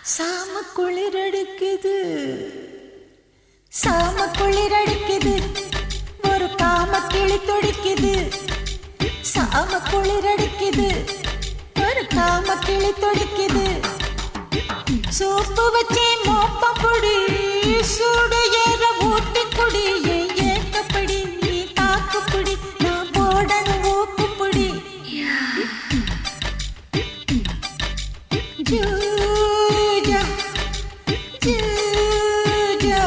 சாம குளிரடிக்குது சாம குளிரடிக்குது ஒரு காம கிளி துடிக்குது சாம குளிரடிக்குது ஒரு காம கிளி துடிக்குது சோப்பு வச்சே மோப்பம் பொடி சூடு ஏற ஊட்டி குடி என் ஏக்கப்படி நீ தாக்குப்பிடி நான் போடணும் ஊக்குப்பிடி ஜூஜா ஜூஜா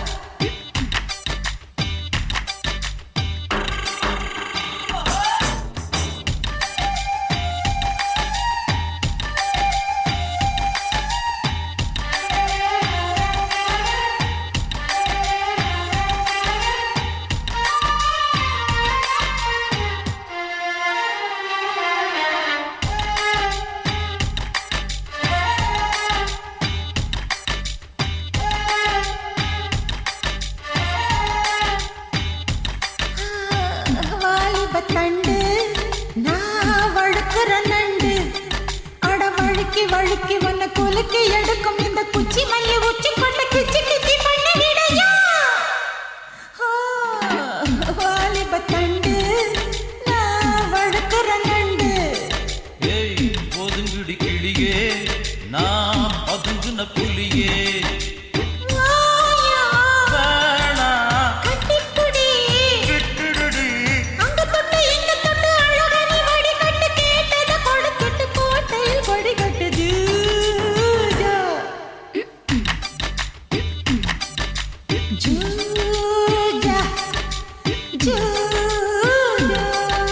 வாலிப தண்டு நான் வழுக்குற நண்டு அட வழுக்கி வழுக்கி உன்னை குலுக்கி எடுக்கும் இந்த குச்சி மல்லி உச்சி கொண்டு கிச்சி கிச்சி பண்ணி விடையா வாலிப தண்டு நான் வழுக்குற நண்டு ஏய் ஒதுங்குடி கிளியே நான் பதுங்குன புலியே வாயா, வேணா கட்டிப்புடி. விட்டுடுடி அங்க தொட்டு, இங்க தொட்டு, அழகனி வடிகட்டு கேட்டதை கொடுத்துட்டு கோட்டையில் கொடி கட்டுது. ஜூஜா. ஜூஜா. ஜூஜா.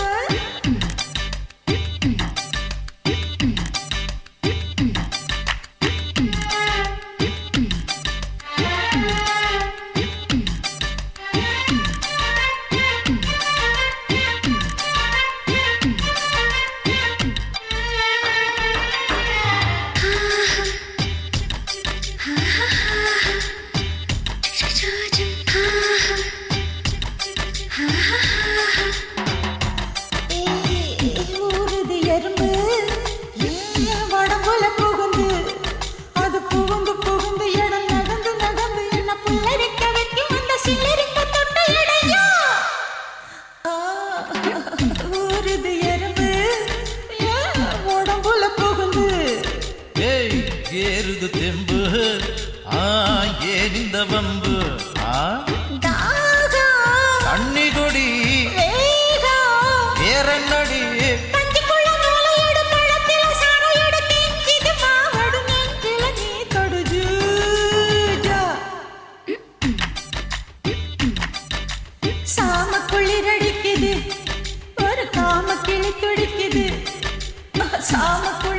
ஏய், ஊருது எறும்பு ஏன் உடம்புல புகுந்து அது புகுந்து புகுந்து இடம் நகர்ந்து நகர்ந்து என்ன புல்லரிக்க வைக்கும் அந்த சில்லரிக்க தொட்ட இடையா ஆ, ஊருது எறும்பு ஏன் உடம்புல புகுந்து ஏய் ஏறுது தெம்பு ஆ ஏன் இந்த வம்பு ஆ தாகம் தண்ணி கொடி வேகம் வேறென்னடி பஞ்சுக்குள்ள நூலையோடு பழத்தில சாணையோடு கெஞ்சிது மாவடு நெஞ்சில நீ தொடு ஜூஜா. சாம குளிரடிக்குது ஒரு காம கிளி துடிக்குது சாம